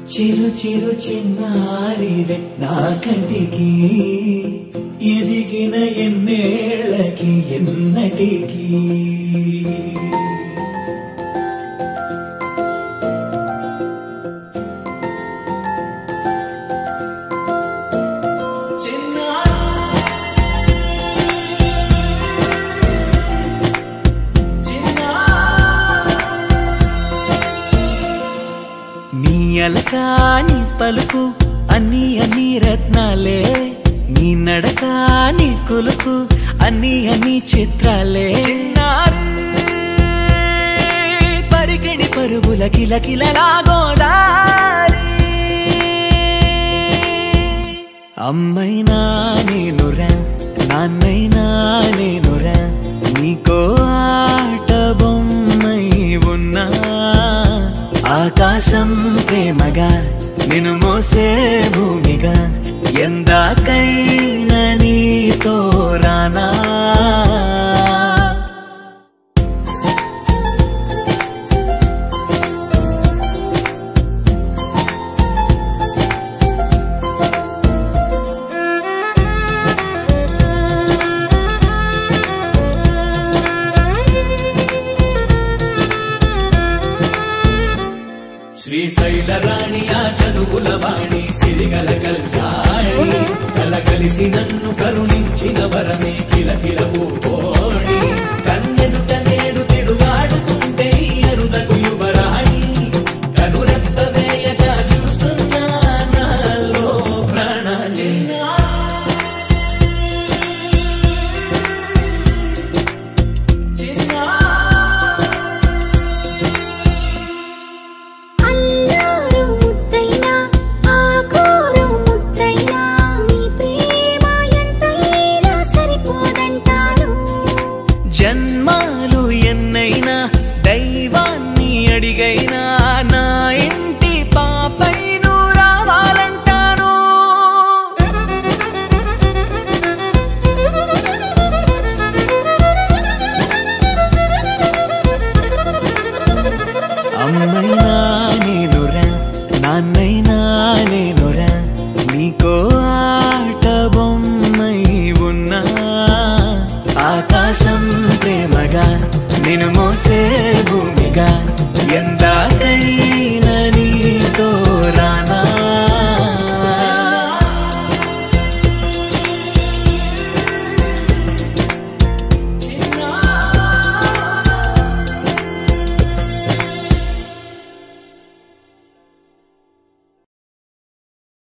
చిరు చిరు చిన్నారివే నా కంటికి ఎదిగిన ఎన్నేళ్ళకి ఎన్నటికి నీ అలకా నీ పలుకు అన్ని అన్ని రత్నాలే నీ నడక నీ కొలుకు అన్ని అన్ని చిత్రాలే పరికిణి పరుగుల కిలకిలలా గోదారి అమ్మైనా నేనురా నాన్నైనా నేనురా నీకో ఆట బొమ్మై ఉన్నా ఆకాశం ప్రేమగా నిన్ను మోసే భూమిగా ఎందాకైనా నీతో రానా శ్రీశైల రాణి ఆ చదువుల వాణి సిరిగల కల్యాణి కలగలిసి నన్ను కరుణించిన వరమే కిలకిలవు ఓ